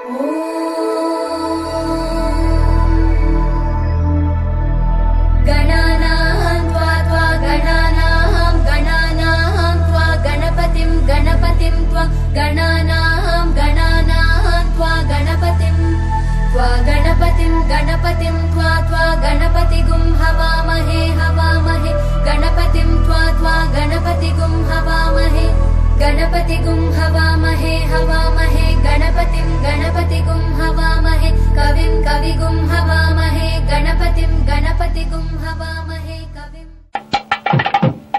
गणानां त्वा त्वा गणानां गणानां त्वा गणपतिं गणपतिं त्वा गणानां गणानां त्वा गणपतिं त्वा गणपतिं गणपतिं त्वा त्वा गणपतिगुं हवामहे हवामहे गणपतिं त्वा त्वा गणपतिगुं हवामहे गणपतिगुं हवामहे हवामहे गणपतिं गणपतिगुं हवामहे कविं कविगुं हवामहे गणपतिं गणपतिगुं हवामहे कविम्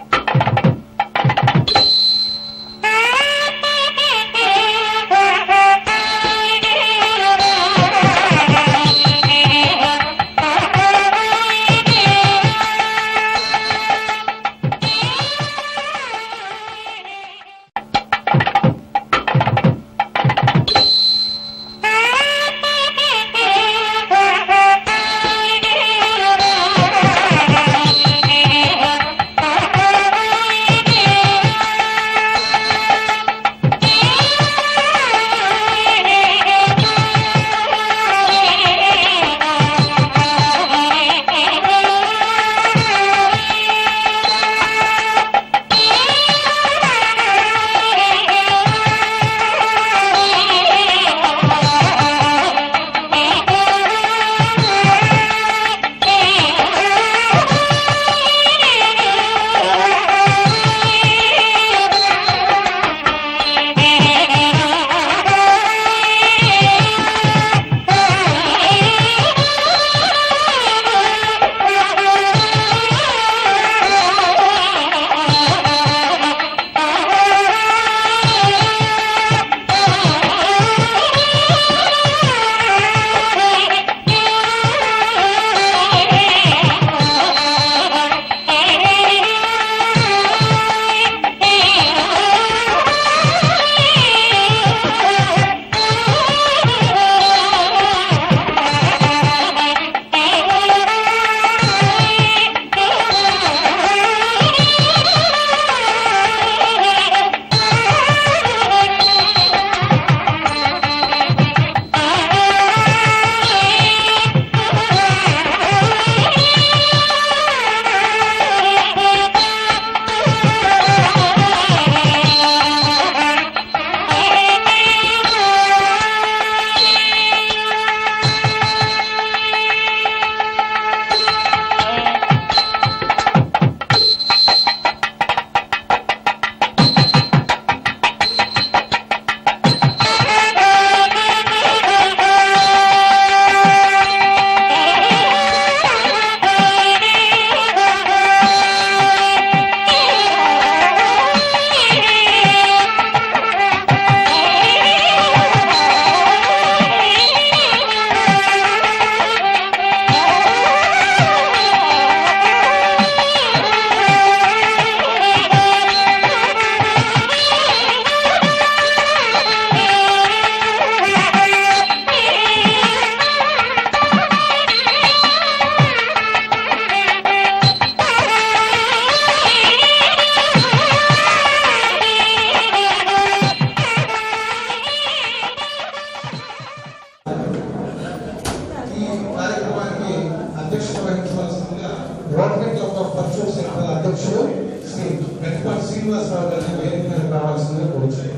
ఈ కార్యక్రమానికి అధ్యక్షత వహించవలసిందిగా Rotary Club of Parchur centre అధ్యక్షుడు శ్రీ వెంకట శ్రీనివాసరావు గారిని వేదిక మీదకి రావాల్సిందిగా కోరుచున్నాను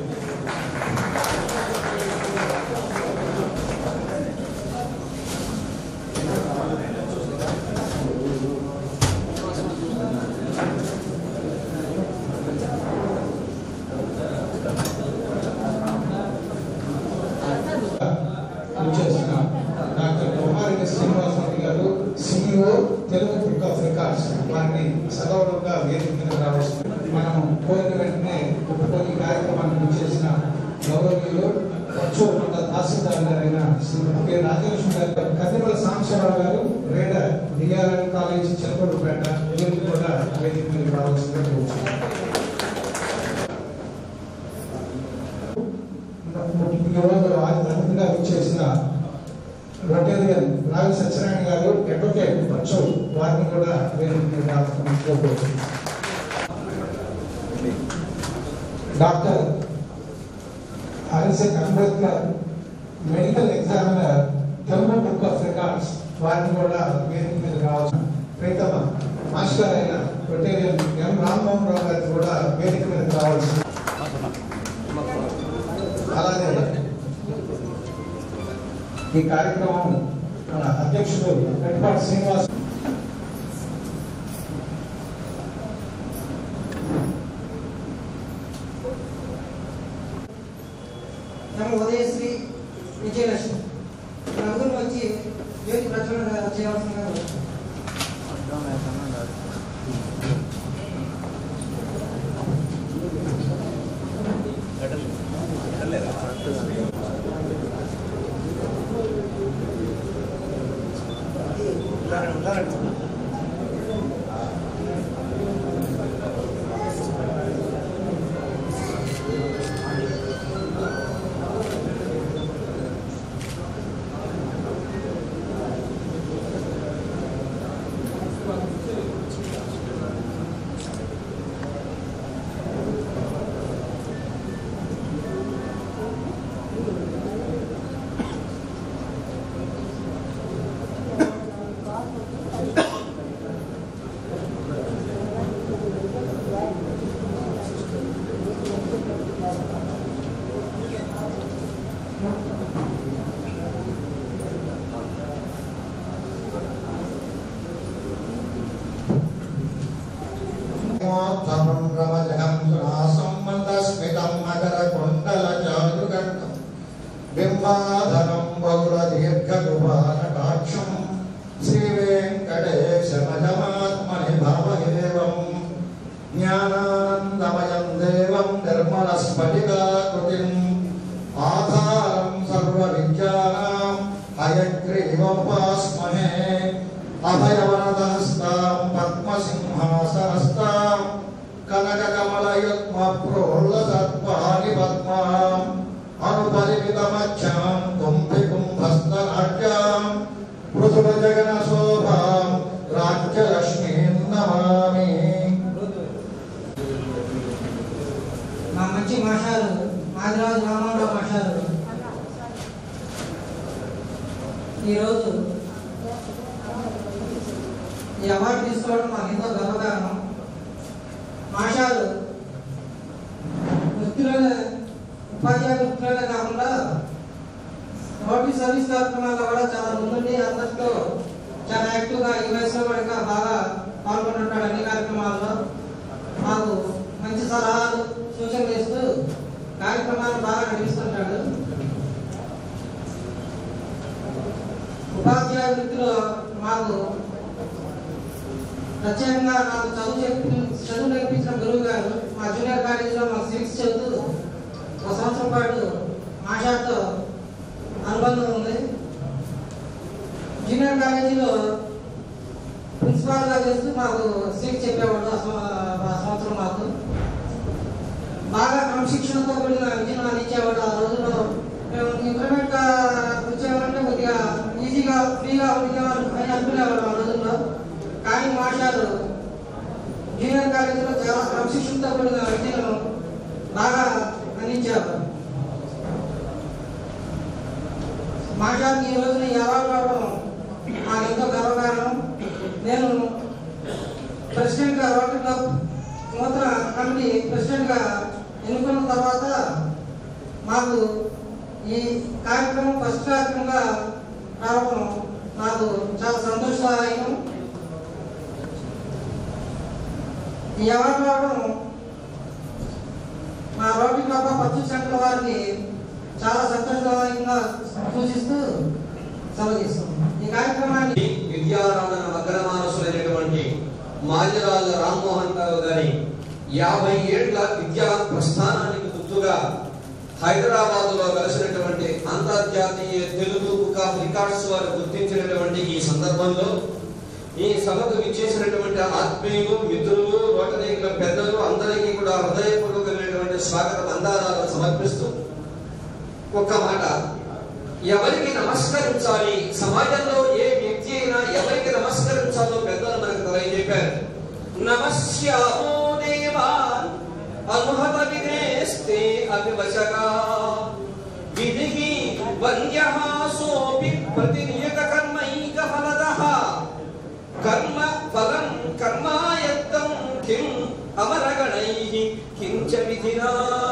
చేసిన doctor Kumari Srinivasa Reddy garu CEO Telugu book of records వారిని సగౌరవంగా వేదిక మీద రావాల్సింది మనం పోయిన వెంటనే ఒప్పుకొని కార్యక్రమాన్ని చేసిన గౌరవీయులు పచ్చూరుకుంట తహసీల్దార్ గారైన శ్రీమతి కె రాజలక్ష్మి గారు కదిమల సాంబశివరావు గారు రేడర్ డిఆర్ఎన్ కాలేజ్ చిలకూరుపేట వీరికి కూడా వేదిక మీద రావాల్సిందిగా కోరుచున్నాను ఈరోజు అతిథిగా విచ్చేసిన రొటేరియన్ రావి సత్యనారాయణ గారు అడ్వకేట్ వచ్చు వారిని కూడా వేదిక మీద రావాల్సిందిగా కోరుచున్నాను. Doctor Harishankar Ambedkar medical examiner Telugu book of records వారిని కూడా వేదిక మీద రావచ్చు ప్రీతమ మాస్టర్ అయిన రొటేరియన్ ఎం రామ్మోహన్ రావు గారిని కూడా వేదిక మీద రావచ్చు అలాగే ఈ కార్యక్రమం మన అధ్యక్షుడు వెంకపాటి శ్రీనివాస్ ನಮ್ಮ ఉదయశ్రీ విజయలక్ష్మి నలుగురు వచ్చి జ్యోతి ప్రచురణ చేయవలసిందిగా కోరుతున్నాను. ధనం రమజహం సునాసంబంధస్మితం మకర కుండల చారుగండం బింబాధనం బహుళ దీర్ఘకుపాలకాక్షం శ్రీ వెంకటేశమజమాత్మని భావయేవం జ్ఞానానందమయం దేవం నిర్మల స్ఫటికాకృతిం ఆధారం సర్వ విద్యానాం హయగ్రీవోపాస్మహే అభయవరదహస్తాం పద్మసింహాసనస్తాం కనకకమలయుగ్మ ప్రోల్లసత్పాని పద్మాం అనుపరిమితమచ్చాం కుంభి కుంభస్తనాట్యాం పృథుల జగన శోభాం రాజ్యలక్ష్మీం నమామి మా మంచి మాషారు మాదిరాజు రామారావు మాషారు ఈరోజు ఈ అవార్డు తీసుకోవడం మాకు ఎంతో గర్వకారణం మాషారు వృత్తిలోనే ఉపాధ్యాయ వృత్తిలోనే కాకుండా రోడ్డు సర్వీస్ కార్యక్రమాల్లో కూడా చాలా ముందుండి అందరితో చాలా యాక్టివ్గా ఈ వయసులో కూడా ఇంకా బాగా పాల్గొంటుంటాడు అన్ని కార్యక్రమాల్లో మాకు మంచి సలహాలు సూచనలు ఇస్తూ కార్యక్రమాలు బాగా నడిపిస్తుంటాడు ఉపాధ్యాయ వృత్తిలో మాకు ప్రత్యేకంగా నాకు చదువు చెప్పి చదువు నేర్పించిన గురువు గారు మా జూనియర్ కాలేజీలో మాకు సివిక్స్ చదువుతూ ఒక సంవత్సరం పాటు మాషాతో అనుబంధం ఉంది జూనియర్ కాలేజీలో ప్రిన్సిపాల్ గా చేస్తూ మాకు సివిక్స్ చెప్పేవాడు ఆ సంవ- ఆ సంవత్సరం మాకు బాగా క్రమశిక్షణతో కూడిన విద్యను అందించేవాడు ఆ రోజుల్లో మేము ఇంటర్మీడియట్ గా వచ్చేవాళ్ళంటే కొద్దిగా ఈజీగా ఫ్రీగా ఉండేవాళ్ళు అని అనుకునేవాడు ఆ రోజుల్లో కానీ మాస్టారు జూనియర్ కాలేజీలో చాలా క్రమశిక్షణతో కూడిన విద్యను బాగా అందించేవారు మాస్టార్కి ఈ రోజున ఈ అవార్డు రావడం నాకు ఎంతో గర్వకారణం నేను ప్రెసిడెంట్ గా రోటరీ క్లబ్ నూతన కమిటీ ప్రెసిడెంట్ గా ఎన్నుకున్న తర్వాత మాకు ఈ కార్యక్రమం ఫస్ట్ కార్యక్రమంగా రావడం నాకు చాలా సంతోషదాయకం ఈ అవార్డు రావడం మా Rotary Club of Parchur centre వారికి చాలా సంతోషదాయకంగా సూచిస్తూ సెలవు తీసుకున్నాం ఈ కార్యక్రమాన్ని విద్యారాధన మగ్నమానసులైనటువంటి మాల్యరాజు రామ్మోహన్ రావు గారి యాభై ఏళ్ల విద్యా ప్రస్థానానికి గుర్తుగా హైదరాబాద్ లో కలిసినటువంటి అంతర్జాతీయ తెలుగు బుక్ ఆఫ్ రికార్డ్స్ వారు గుర్తించినటువంటి ఈ సందర్భంలో ఈ సభకు విచ్చేసినటువంటి ఆత్మీయులు మిత్రులు రోటరీ క్లబ్ పెద్దలు అందరికీ కూడా హృదయపూర్వకమైనటువంటి స్వాగత వందనాలు సమర్పిస్తూ ఒక్క మాట ఎవరికి నమస్కరించాలి సమాజంలో ఏ వ్యక్తి అయినా ఎవరికి నమస్కరించాలో పెద్దలు మనకు తెలియజెప్పారు నమస్యామో దేవా అనుహత వినేస్తే అవివశగా విధికి వంద్యః సోపి ప్రతినియత కర్మైక ఫలదః కర్మ ఫలం కర్మాయత్తం కిం అమరగణైః కించ విధినా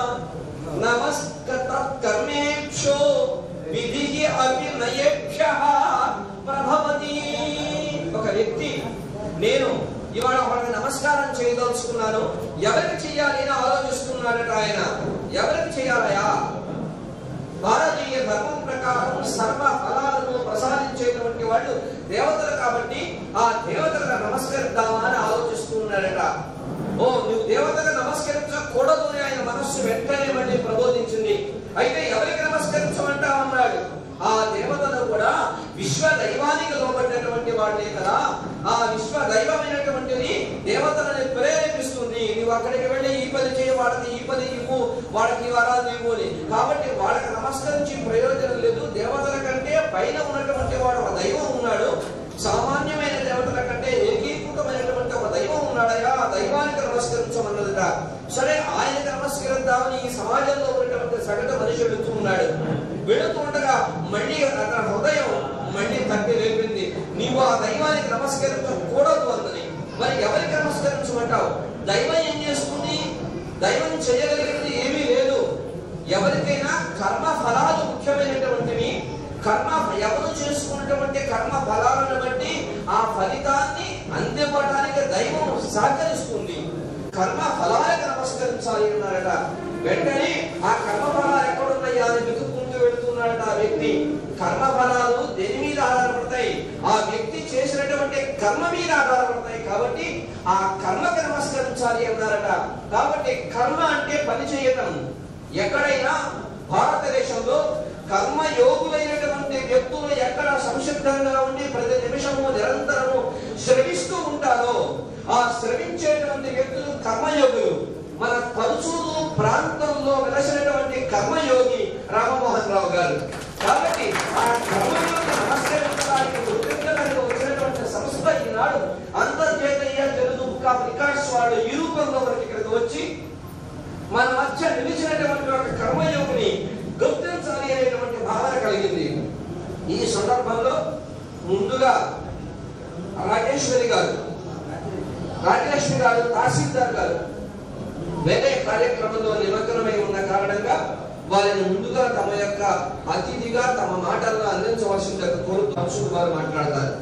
నమస్కత కర్మేక్షో విధిః అపి నయేభ్యః ప్రభవతి ఒక వ్యక్తి నేను ఇవాళ వాళ్ళకి నమస్కారం చేయదలుచుకున్నాను ఎవరికి చేయాలి అని ఆలోచిస్తున్నాడట ఆయన ఎవరికి చేయాలయా భారతీయ ధర్మం ప్రకారం సర్వ ఫలాలను ప్రసాదించేటువంటి వాళ్ళు దేవతలు కాబట్టి ఆ దేవతలకు నమస్కరిద్దామా అని ఆలోచిస్తున్నాడట ఓ నువ్వు దేవతలకు నమస్కరించకూడదు అని ఆయన మనస్సు వెంటనే మళ్ళీ ప్రబోధించింది అయితే ఎవరికి నమస్కరించమంటా అన్నాడు ఆ దేవతలు కూడా విశ్వ దైవానికి లోబడినటువంటి వాళ్ళే కదా ఆ విశ్వ దైవమైనటువంటిది దేవతలని ప్రేరేపిస్తుంది నువ్వు అక్కడికి వెళ్ళి ఈ పని చేయ వాళ్ళకి ఈ పని ఇవ్వు వాళ్ళకి ఈ వరాలు ఇవ్వు అని కాబట్టి వాళ్ళకి నమస్కరించి ప్రయోజనం లేదు దేవతల కంటే పైన ఉన్నటువంటి వాడు ఒక దైవం ఉన్నాడు సామాన్యమైన దేవతల కంటే ఏకీకృతమైనటువంటి ఒక దైవం ఉన్నాడయా ఆ దైవానికి నమస్కరించమన్నదట సరే ఆయనకి నమస్కరిద్దామని ఈ సమాజంలో ఉన్నటువంటి సగటు మనిషి వెళుతూ ఉన్నాడు వెళుతూ ఉండగా మళ్ళీ అతని హృదయం మళ్ళీ తట్టి లేపింది నీవు ఆ దైవానికి నమస్కరించకూడదు అన్నది మరి ఎవరికి నమస్కరించమంటావు దైవం ఏం చేస్తుంది దైవం చేయగలిగినది ఏమీ లేదు ఎవరికైనా కర్మ ఫలాలు ముఖ్యమైనటువంటివి కర్మ ఎవరు చేసుకున్నటువంటి కర్మ ఫలాలను బట్టి ఆ ఫలితాన్ని అందివ్వడానికి దైవం సహకరిస్తుంది కర్మ ఫలాలకు నమస్కరించాలి అన్నారట వెంటనే ఆ కర్మ ఫలాలు ఎక్కడున్నాయా అని వెతుక్కుంటూ వెళుతున్నాడట ఆ వ్యక్తి కర్మ ఫలాలు దేని మీద ఆధారపడతాయి ఆ వ్యక్తి చేసినటువంటి కర్మ మీద ఆధారపడతాయి కాబట్టి ఆ కర్మకి నమస్కరించాలి అన్నారట కాబట్టి కర్మ అంటే పని చేయటం ఎక్కడైనా భారతదేశంలో కర్మయోగులైనటువంటి వ్యక్తులు ఎక్కడ సంసిద్ధంగా ఉండి ప్రతి నిమిషము నిరంతరము శ్రమిస్తూ ఉంటారో ఆ శ్రమించేటువంటి వ్యక్తులు కర్మయోగులు మన పరుచూరు ప్రాంతంలో వెలసినటువంటి కర్మయోగి రామమోహన్ రావు గారు కాబట్టి ఆ కర్మయోగి నమస్కరించడానికి కృతజ్ఞతగా వచ్చినటువంటి సంస్థ ఈనాడు అంతర్జాతీయ తెలుగు బుక్ ఆఫ్ రికార్డ్స్ వాళ్ళు ఈ రూపంలో మనకి ఇక్కడికి వచ్చి మన మధ్య నిలిచినటువంటి ఒక కర్మయోగిని గుర్తించాలి అనేటువంటి భావన కలిగింది ఈ సందర్భంలో ముందుగా రాజేశ్వరి గారు రాజలక్ష్మి గారు తహసీల్దార్ గారు వేరే కార్యక్రమంలో నిమగ్నమై ఉన్న కారణంగా వారిని ముందుగా తమ యొక్క అతిథిగా తమ మాటలను అందించవలసిందిగా కోరుతూ అంశుడు వారు మాట్లాడతారు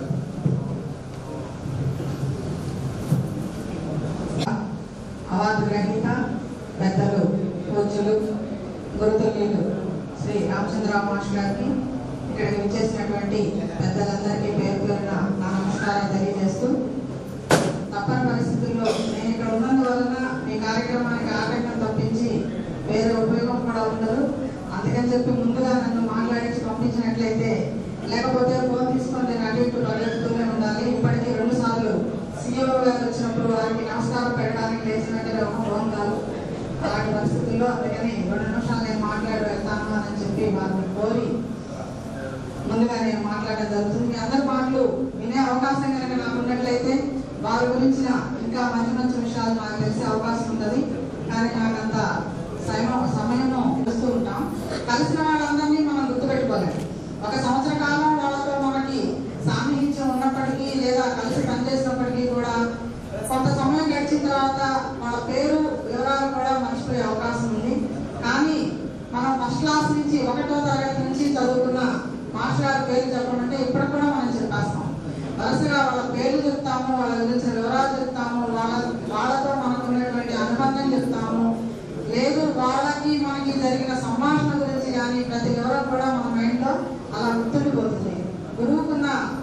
అవార్డు గ్రహీత పెద్దలు కోచులు గురుతుల్యులు శ్రీ రామచంద్రరావు మాస్టర్ గారికి ఇక్కడికి విచ్చేసినటువంటి పెద్దలందరికీ పేరు పేరున నా నమస్కారాలు తెలియజేస్తూ తప్పని పరిస్థితుల్లో నేను ఇక్కడ ఉన్నందువలన మీ కార్యక్రమానికి ఆటంకం తప్పించి వేరే ఉపయోగం కూడా ఉండదు అందుకని చెప్పి ముందుగా నన్ను మాట్లాడించి పంపించినట్లయితే లేకపోతే ఫోన్ తీసుకొని నేను అటు ఇటు పరిగెత్తుతూనే ఉండాలి ఇప్పటికీ రెండు సార్లు సీఈఓ గారు వచ్చినప్పుడు వారికి నమస్కారం పెట్టడానికి లేచినట్టే ఒక ఫోన్ కాదు అలాంటి పరిస్థితుల్లో అందుకని రెండు నిమిషాలు నేను మాట్లాడి వెళ్తాను అని చెప్పి వారిని కోరి ముందుగా నేను మాట్లాడడం జరుగుతుంది మీ అందరి మాటలు వినే అవకాశం కనుక నాకు ఉన్నట్లయితే వారి గురించిన ఇంకా మంచి మంచి విషయాలు నాకు తెలిసే అవకాశం ఉంటుంది కానీ నాకు అంత సమయం సమయము ఇస్తూ ఉంటాం కలిసిన వాళ్ళందరినీ మనం గుర్తుపెట్టుకోలేం ఒక సంవత్సర కాలం వాళ్ళతో మనకి సాన్నిహిత్యం ఉన్నప్పటికీ లేదా కలిసి పనిచేసినప్పటికీ కూడా కొంత సమయం గడిచిన తర్వాత వాళ్ళ పేరు వివరాలు కూడా మర్చిపోయే అవకాశం ఉంది కానీ మనం ఫస్ట్ క్లాస్ నుంచి ఒకటో తరగతి నుంచి చదువుకున్న మాస్టర్ గారి పేరు చెప్పమంటే ఇప్పటికి కూడా మనం చెప్పేస్తాం వరుసగా వాళ్ళ పేర్లు చెప్తాము వాళ్ళ గురించిన వివరాలు చెప్తాము వాళ్ళ వాళ్ళతో మనకు ఉన్నటువంటి అనుబంధం చెప్తాము లేదు వాళ్ళకి మనకి జరిగిన సంభాషణ గురించి కానీ ప్రతి వివరం కూడా మన మైండ్లో అలా గుర్తుండిపోతుంది గురువుకున్న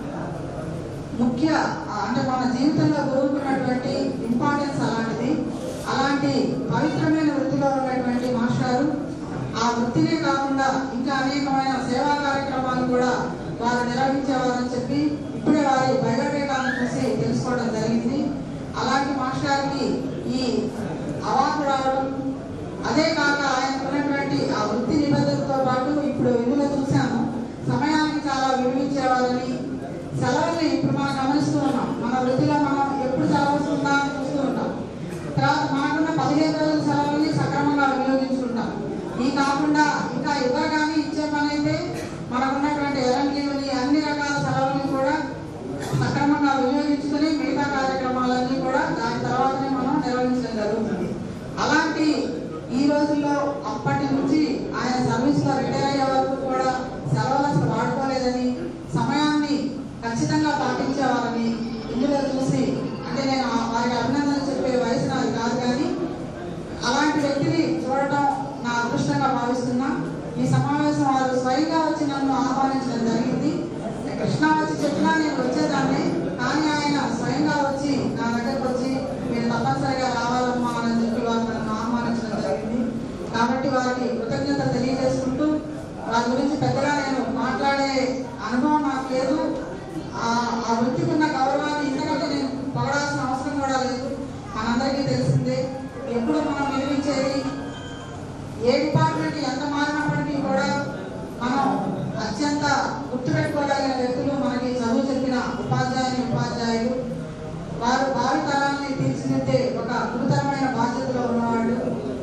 ముఖ్య ఆ, అంటే మన జీవితంలో గురువుకున్నటువంటి ఇంపార్టెన్స్ అలాంటిది అలాంటి పవిత్రమైన వృత్తిలో ఉన్నటువంటి మాస్టారు ఆ వృత్తినే కాకుండా ఇంకా అనేకమైన సేవా కార్యక్రమాలు కూడా వారు నిర్వహించేవారని చెప్పి ఇప్పుడే వారి బయోడేటాను చూసి తెలుసుకోవడం జరిగింది అలాంటి మాస్టర్కి ఈ అవార్డు రావడం అదే కాక ఆయన ఉన్నటువంటి ఆ వృత్తి నిబద్ధతతో పాటు ఇప్పుడు ఇందులో చూశాను సమయానికి చాలా విలువించేవారని సెలవుల్ని ఇప్పుడు మనం గమనిస్తూ ఉన్నాం మన వృత్తిలో మనం ఎప్పుడు సెలవు వస్తుందా అని చూస్తూ ఉంటాం తర్వాత మనకున్న పదిహేను రోజుల సెలవుల్ని సక్రమంగా వినియోగించుకుంటాం ఈ కాకుండా ఇంకా ఇవ్వగానే ఇచ్చే పని అయితే మనకున్నటువంటి ఎలంటీవని అన్ని రకాల సెలవులను కూడా సక్రమంగా వినియోగించుకుని మిగతా కార్యక్రమాలన్నీ కూడా దాని తర్వాతనే మనం నిర్వహించడం జరుగుతుంది అలాంటి ఈ రోజుల్లో అప్పటి నుంచి ఆయన సర్వీస్ లో రిటైర్ అయ్యే వరకు కూడా సెలవులు అసలు వాడుకోలేదని సమయాన్ని ఖచ్చితంగా పాటించేవారని ఇందులో చూసి అంటే నేను ఆ- వారికి అభినందనలు చెప్పే వయసు నాది కాదు కానీ అలాంటి వ్యక్తిని చూడటం నా అదృష్టంగా భావిస్తున్నా ఈ సమావేశం వారు స్వయంగా వచ్చి నన్ను ఆహ్వానించడం జరిగింది కృష్ణ వచ్చి చెప్పినా నేను వచ్చేదాన్ని కానీ ఆయన స్వయంగా వచ్చి నా దగ్గరకు వచ్చి మీరు తప్పనిసరిగా రావాలమ్మా అని చెప్పి వారు నన్ను ఆహ్వానించడం జరిగింది కాబట్టి వారికి కృతజ్ఞత తెలియజేసుకుంటూ వారి గురించి పెద్దగా నేను మాట్లాడే అనుభవం నాకు లేదు ఆ ఆ వృత్తికి ఉన్న గౌరవాన్ని ఇంతకంటే నేను పొగడాల్సిన అవసరం కూడా లేదు మనందరికీ తెలిసిందే ఎప్పుడు మనం నిర్మించేది ఏ డిపార్ట్మెంట్ ఎంత మారినప్పటికీ కూడా మనం అత్యంత గుర్తుపెట్టుకోగలిగిన వ్యక్తులు మనకి చదువు చెప్పిన ఉపాధ్యాయుని ఉపాధ్యాయులు వారు భావి తరాన్ని తీర్చిదిద్దే ఒక గురుతరమైన బాధ్యతలో ఉన్నవాళ్ళు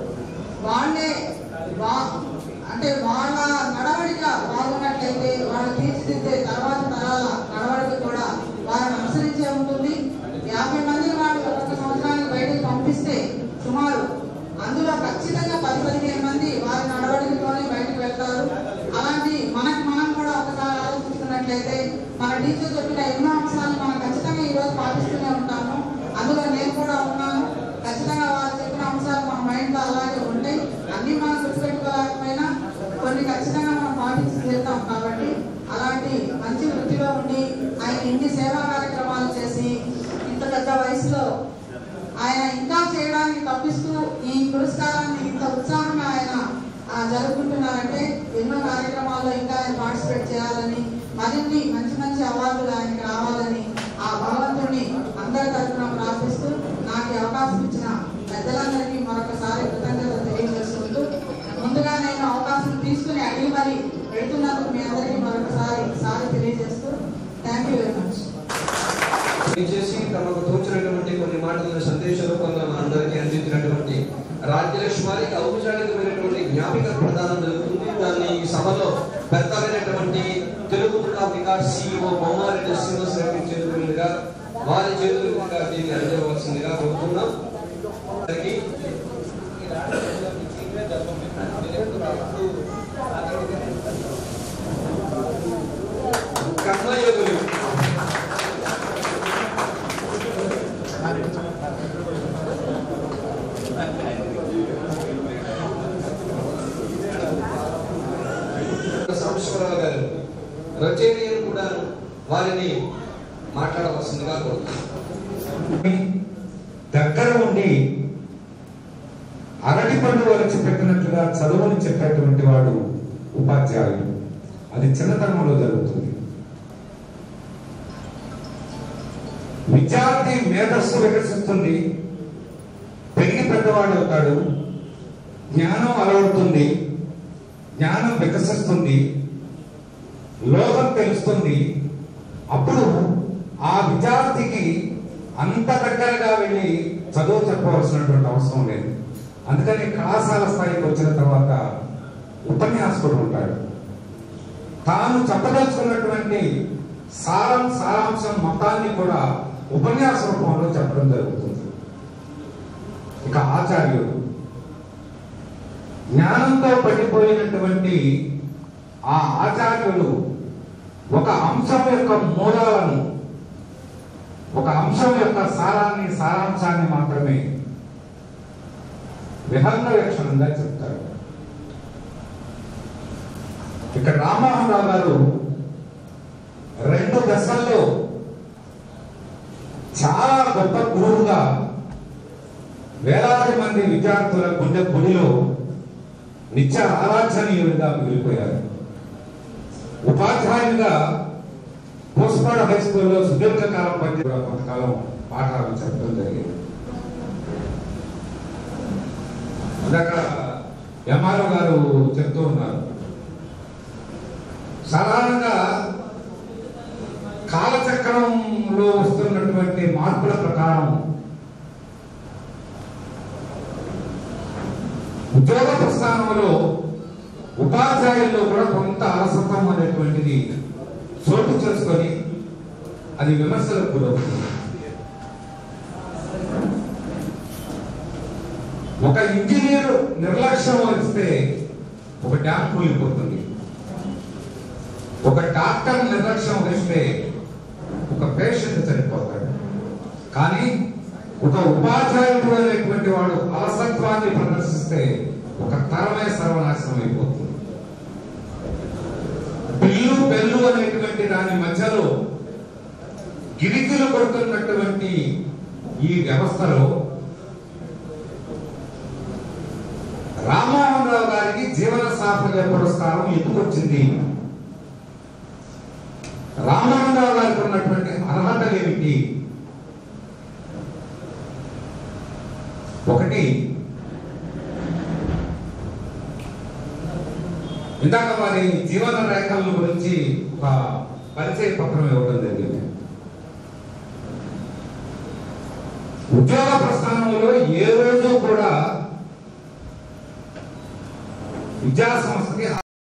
వాళ్ళే వా అంటే వాళ్ళ నడవడిక బాగున్నట్లయితే వాళ్ళు తీర్చిదిద్దే తర్వాత తరాల నడవడిక కూడా వారిని అనుసరించే ఉంటుంది యాభై మంది వాళ్ళు ఒక్కొక్క సంవత్సరానికి బయటకు పంపిస్తే సుమారు అందులో ఖచ్చితంగా పది పదిహేను మంది వారి నడవడికతోనే బయటకు వెళ్తారు అలాంటి మనకి మనం కూడా ఒకసారి ఆలోచించుకున్నట్లయితే మన టీచర్ చెప్పిన ఎన్నో అంశాలు మనం ఖచ్చితంగా ఈ రోజు పాటిస్తూనే ఉంటాము అందులో నేను కూడా ఉన్నాను ఖచ్చితంగా వారు చెప్పిన అంశాలు మన మైండ్ లో అలాగే ఉంటాయి అన్ని మనం గుర్తుపెట్టుకోలేకపోయినా కొన్ని ఖచ్చితంగా మనం పాటించి తీరుతాం కాబట్టి అలాంటి మంచి వృత్తిలో ఉండి ఆయన ఇన్ని సేవా కార్యక్రమాలు చేసి ఇంత పెద్ద వయసులో ఆయన ఇంకా చేయడానికి తప్పిస్తూ ఈ పురస్కారాన్ని ఇంత ఉత్సాహంగా ఆయన ఆ, జరుపుకుంటున్నారంటే ఎన్నో కార్యక్రమాల్లో ఇంకా ఆయన పార్టిసిపేట్ చేయాలని మరిన్ని మంచి మంచి అవార్డులు ఆయనకి రావాలని ఆ భగవంతుడిని అందరి తరఫున ప్రార్థిస్తూ నాకు ఈ అవకాశం ఇచ్చిన పెద్దలందరికీ మరొకసారి కృతజ్ఞతలు తెలియజేసుకుంటూ ముందుగా నేను అవకాశం తీసుకుని అడిగి మరి పెడుతున్నందుకు మీ అందరికీ మరొకసారి సారి తెలియజేస్తూ థ్యాంక్ యూ వెరీ మచ్ చేసి తమకు తోచినటువంటి కొన్ని మాటలను సందేశ రూపంగా మనందరికీ అందించినటువంటి రాజ్యలక్ష్మి వారికి ఔపచారికమైనటువంటి జ్ఞాపిక ప్రదానం జరుగుతుంది దాన్ని ఈ సభలో పెద్దలైనటువంటి తెలుగు పుట్ట వికాస్ సిఇఓ బొమ్మారెడ్డి శ్రీనివాస్ రెడ్డి చేతుల మీదుగా వారి చేతుల మీదుగా దీన్ని అందించవలసిందిగా కోరుతున్నాం అందరికీ కర్మయోగులు సాంబశివరావు గారు రచయితలు కూడా వారిని మాట్లాడవలసిందిగా కోరుతున్నాను దగ్గర ఉండి అరటి పండు వరచి పెట్టినట్లుగా చదువుని చెప్పేటువంటి వాడు ఉపాధ్యాయుడు అది చిన్నతనంలో జరుగుతుంది విద్యార్థి మేధస్సు వికసిస్తుంది పెరిగి పెద్దవాడు అవుతాడు జ్ఞానం అలవడుతుంది జ్ఞానం వికసిస్తుంది లోకం తెలుస్తుంది అప్పుడు ఆ విద్యార్థికి అంత దగ్గరగా వెళ్ళి చదువు చెప్పవలసినటువంటి అవసరం లేదు అందుకని కళాశాల స్థాయికి వచ్చిన తర్వాత ఉపన్యాసకుడు ఉంటాడు తాను చెప్పదలుచుకున్నటువంటి సారం సారాంశం మొత్తాన్ని కూడా ఉపన్యాస రూపంలో చెప్పడం జరుగుతుంది ఇక ఆచార్యుడు జ్ఞానంతో పడిపోయినటువంటి ఆ ఆచార్యులు ఒక అంశం యొక్క మూలాలను ఒక అంశం యొక్క సారాన్ని సారాంశాన్ని మాత్రమే విహంగ వీక్షణంగా చెప్తారు ఇక్కడ రామ్మోహన్ రావు గారు రెండు దశల్లో చాలా గొప్ప గురువుగా వేలాది మంది విద్యార్థుల గుండె గుడిలో నిత్య ఆరాధనీయుడిగా మిగిలిపోయారు ఉపాధ్యాయునిగా పోస్పాడ హై స్కూల్లో సుదీర్ఘకాలం పని కొంతకాలం పాఠాలు చెప్పడం జరిగింది ఇందాక ఎంఆర్ఓ గారు చెప్తూ ఉన్నారు సాధారణంగా కాలచక్రంలో వస్తున్నటువంటి మార్పుల ప్రకారం ఉద్యోగ ప్రస్థానంలో ఉపాధ్యాయ ఉపాధ్యాయుల్లో కూడా కొంత అలసత్వం అనేటువంటిది చోటు చేసుకొని అది విమర్శలకు గురవుతుంది ఒక ఇంజనీర్ నిర్లక్ష్యం వహిస్తే ఒక డ్యామ్ కూలిపోతుంది ఒక డాక్టర్ నిర్లక్ష్యం వహిస్తే ఒక పేషెంట్ చనిపోతాడు కానీ ఒక ఉపాధ్యాయుడు అనేటువంటి వాడు అలసత్వాన్ని ప్రదర్శిస్తే ఒక తరమే సర్వనాశనం అయిపోతుంది బిల్లు బెల్లు అనేటువంటి దాని మధ్యలో గిరికిలు కొడుతున్నటువంటి ఈ వ్యవస్థలో రామ్మోహన్ రావు గారికి జీవన సాఫల్య పురస్కారం ఎందుకు వచ్చింది రామ్మోహన్ రావు గారికి ఉన్నటువంటి అర్హతలు ఏమిటి ఒకటి ఇందాక వారి జీవన రేఖల గురించి ఒక పరిచయ పత్రం ఇవ్వడం జరిగింది ఉద్యోగ ప్రస్థానంలో ఏ రోజు కూడా విద్యా సంస్థకి